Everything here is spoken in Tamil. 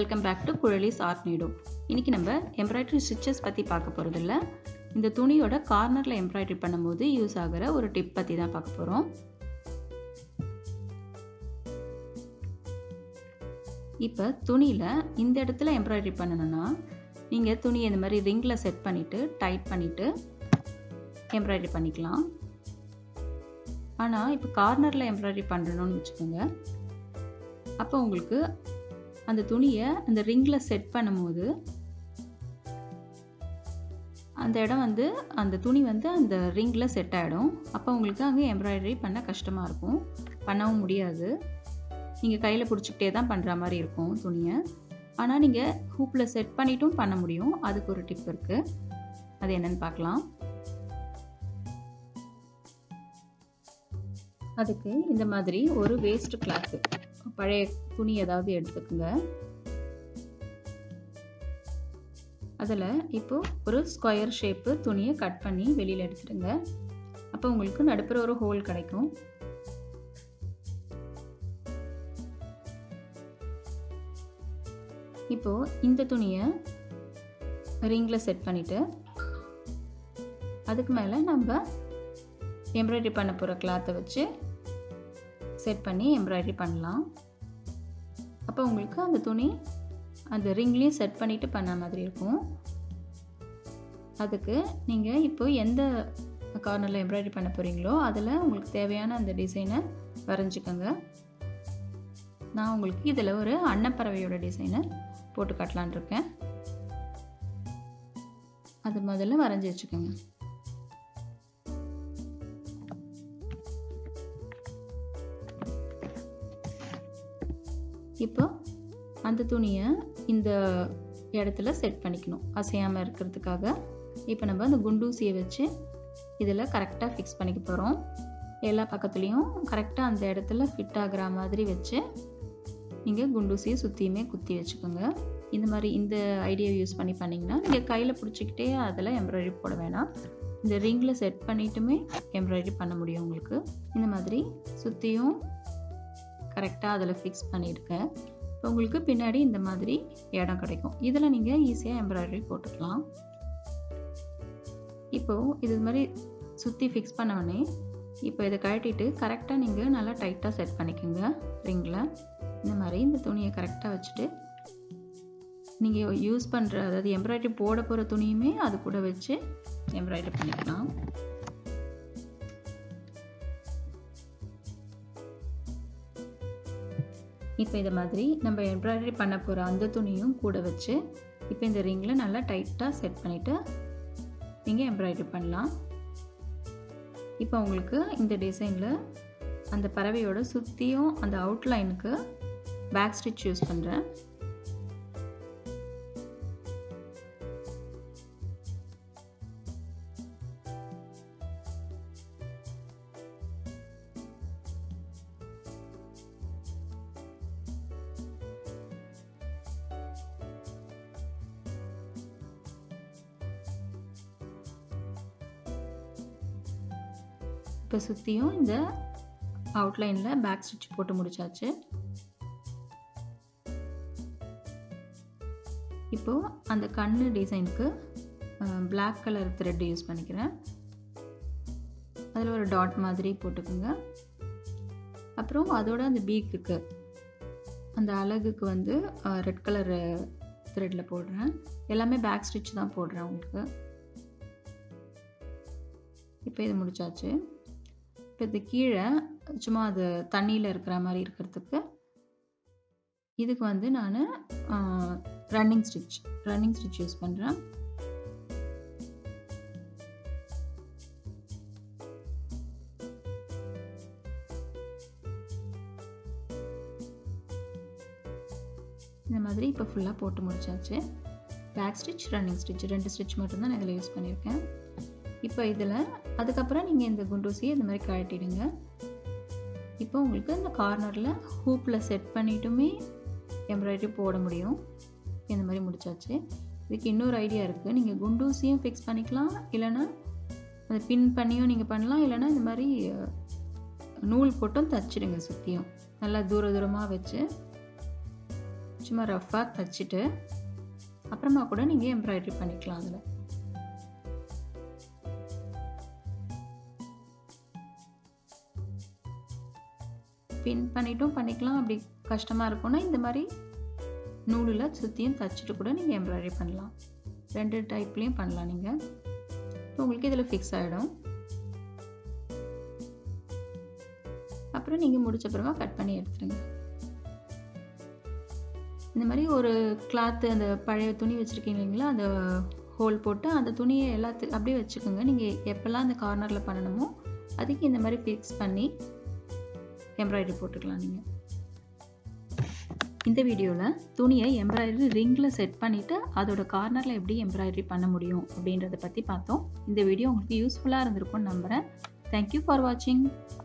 welcome back to Kuzhali's art நீடோ இன்றைக்கி நம்ம எம்ப்ராய்டரி ஸ்டிச்சஸ் பற்றி பார்க்க போகிறதில்ல இந்த துணியோட கார்னரில் எம்ப்ராய்டரி பண்ணும்போது யூஸ் ஆகிற ஒரு டிப் பற்றி தான் பார்க்க போகிறோம் இப்போ துணியில் இந்த இடத்துல எம்ப்ராய்டரி பண்ணணும்னா நீங்கள் துணியை இந்த மாதிரி ரிங்கில் செட் பண்ணிவிட்டு டைட் பண்ணிவிட்டு எம்ப்ராய்டரி பண்ணிக்கலாம் ஆனால் இப்போ கார்னரில் எம்ப்ராய்டரி பண்ணணும்னு வச்சுக்கோங்க அப்போ உங்களுக்கு அந்த துணியை அந்த ரிங்கில் செட் பண்ணும்போது அந்த இடம் வந்து அந்த துணி வந்து அந்த ரிங்கில் செட் ஆகிடும் அப்போ உங்களுக்கு அங்கே எம்ப்ராய்டரி பண்ண கஷ்டமாக இருக்கும் பண்ணவும் முடியாது நீங்கள் கையில் பிடிச்சிக்கிட்டே தான் பண்ணுற மாதிரி இருக்கும் துணியை ஆனால் நீங்கள் ஹூப்பில் செட் பண்ணிட்டும் பண்ண முடியும் அதுக்கு ஒரு டிப் இருக்குது அது என்னன்னு பார்க்கலாம் அதுக்கு இந்த மாதிரி ஒரு வேஸ்ட் கிளாத்து பழைய துணி ஏதாவது எடுத்துக்கோங்க அதில் இப்போ ஒரு ஸ்கொயர் ஷேப்பு துணியை கட் பண்ணி வெளியில் எடுத்துடுங்க அப்போ உங்களுக்கு நடுப்புற ஒரு ஹோல் கிடைக்கும் இப்போ இந்த துணியை ரிங்கில் செட் பண்ணிவிட்டு அதுக்கு மேலே நம்ம எம்ப்ராய்டரி பண்ண போகிற கிளாத்தை வச்சு செட் பண்ணி எம்ப்ராய்டரி பண்ணலாம் அப்போ உங்களுக்கு அந்த துணி அந்த ரிங்லேயும் செட் பண்ணிவிட்டு பண்ண மாதிரி இருக்கும் அதுக்கு நீங்கள் இப்போ எந்த கார்னரில் எம்ப்ராய்டரி பண்ண போகிறீங்களோ அதில் உங்களுக்கு தேவையான அந்த டிசைனை வரைஞ்சிக்கோங்க நான் உங்களுக்கு இதில் ஒரு அன்னப்பறவையோட டிசைனை போட்டு காட்டலான் இருக்கேன் அது முதல்ல வரைஞ்சி வச்சுக்கோங்க இப்போ அந்த துணியை இந்த இடத்துல செட் பண்ணிக்கணும் அசையாமல் இருக்கிறதுக்காக இப்போ நம்ம அந்த குண்டூசியை வச்சு இதில் கரெக்டாக ஃபிக்ஸ் பண்ணிக்க போகிறோம் எல்லா பக்கத்துலேயும் கரெக்டாக அந்த இடத்துல ஃபிட் ஆகிற மாதிரி வச்சு நீங்கள் குண்டூசியை சுற்றியுமே குத்தி வச்சுக்கோங்க இந்த மாதிரி இந்த ஐடியாவை யூஸ் பண்ணி பண்ணிங்கன்னா நீங்கள் கையில் பிடிச்சிக்கிட்டே அதில் எம்ப்ராய்டரி போட வேணாம் இந்த ரிங்கில் செட் பண்ணிட்டுமே எம்ப்ராய்டரி பண்ண முடியும் உங்களுக்கு இந்த மாதிரி சுற்றியும் கரெக்டாக அதில் ஃபிக்ஸ் பண்ணியிருக்கேன் இப்போ உங்களுக்கு பின்னாடி இந்த மாதிரி இடம் கிடைக்கும் இதில் நீங்கள் ஈஸியாக எம்ப்ராய்டரி போட்டுக்கலாம் இப்போது இது மாதிரி சுற்றி ஃபிக்ஸ் பண்ணவொடனே இப்போ இதை கழட்டிட்டு கரெக்டாக நீங்கள் நல்லா டைட்டாக செட் பண்ணிக்கோங்க ரிங்கில் இந்த மாதிரி இந்த துணியை கரெக்டாக வச்சுட்டு நீங்கள் யூஸ் பண்ணுற அதாவது எம்ப்ராய்டரி போட போகிற துணியுமே அது கூட வச்சு எம்ப்ராய்டரி பண்ணிக்கலாம் இப்போ இதை மாதிரி நம்ம எம்ப்ராய்டரி பண்ண போகிற அந்த துணியும் கூட வச்சு இப்போ இந்த ரிங்கில் நல்லா டைட்டாக செட் பண்ணிவிட்டு நீங்கள் எம்ப்ராய்டரி பண்ணலாம் இப்போ உங்களுக்கு இந்த டிசைனில் அந்த பறவையோட சுற்றியும் அந்த அவுட்லைனுக்கு பேக் ஸ்டிச் யூஸ் பண்ணுறேன் இப்போ சுற்றியும் இந்த அவுட்லைனில் பேக் ஸ்டிச் போட்டு முடிச்சாச்சு இப்போது அந்த கண்ணு டிசைனுக்கு பிளாக் கலர் த்ரெட் யூஸ் பண்ணிக்கிறேன் அதில் ஒரு டாட் மாதிரி போட்டுக்கோங்க அப்புறம் அதோட அந்த பீக்குக்கு அந்த அழகுக்கு வந்து ரெட் கலர் த்ரெட்டில் போடுறேன் எல்லாமே பேக் ஸ்டிச் தான் போடுறேன் உங்களுக்கு இப்போ இது முடிச்சாச்சு இப்போ இது கீழே சும்மா அது தண்ணியில் இருக்கிற மாதிரி இருக்கிறதுக்கு இதுக்கு வந்து நான் running stitch running stitch use பண்ணுறேன் இந்த மாதிரி இப்போ ஃபுல்லாக போட்டு முடிச்சாச்சு பேக் ஸ்டிச் ரன்னிங் ஸ்டிச் ரெண்டு ஸ்டிச் மட்டும்தான் நான் இதில் யூஸ் பண்ணியிருக்கேன் இப்போ இதில் அதுக்கப்புறம் நீங்கள் இந்த குண்டூசியை இந்த மாதிரி கழட்டிடுங்க இப்போ உங்களுக்கு இந்த கார்னரில் ஹூப்பில் செட் பண்ணிட்டுமே எம்ப்ராய்டரி போட முடியும் இந்த மாதிரி முடிச்சாச்சு இதுக்கு இன்னொரு ஐடியா இருக்குது நீங்கள் குண்டூசியும் ஃபிக்ஸ் பண்ணிக்கலாம் இல்லைன்னா அதை பின் பண்ணியும் நீங்கள் பண்ணலாம் இல்லைன்னா இந்த மாதிரி நூல் போட்டும் தச்சிடுங்க சுற்றியும் நல்லா தூர தூரமாக வச்சு சும்மா ரஃப்பாக தச்சுட்டு அப்புறமா கூட நீங்கள் எம்ப்ராய்டரி பண்ணிக்கலாம் அதில் பின் பண்ணிட்டும் பண்ணிக்கலாம் அப்படி கஷ்டமாக இருக்கும்னா இந்த மாதிரி நூலில் சுற்றியும் தச்சுட்டு கூட நீங்கள் எம்ப்ராய்டரி பண்ணலாம் ரெண்டு டைப்லேயும் பண்ணலாம் நீங்கள் உங்களுக்கு இதில் ஃபிக்ஸ் ஆகிடும் அப்புறம் நீங்கள் முடிச்ச அப்புறமா கட் பண்ணி எடுத்துருங்க இந்த மாதிரி ஒரு கிளாத்து அந்த பழைய துணி வச்சுருக்கீங்க இல்லைங்களா அந்த ஹோல் போட்டு அந்த துணியை எல்லாத்து அப்படியே வச்சுக்கோங்க நீங்கள் எப்போல்லாம் அந்த கார்னரில் பண்ணணுமோ அதுக்கு இந்த மாதிரி ஃபிக்ஸ் பண்ணி எம்ப்ராய்டரி போட்டுக்கலாம் நீங்கள் இந்த வீடியோவில் துணியை எம்ப்ராய்டரி ரிங்கில் செட் பண்ணிவிட்டு அதோட கார்னரில் எப்படி எம்ப்ராய்டரி பண்ண முடியும் அப்படின்றத பற்றி பார்த்தோம் இந்த வீடியோ உங்களுக்கு யூஸ்ஃபுல்லாக இருந்திருக்கும்னு நம்புகிறேன் தேங்க்யூ ஃபார் வாட்சிங்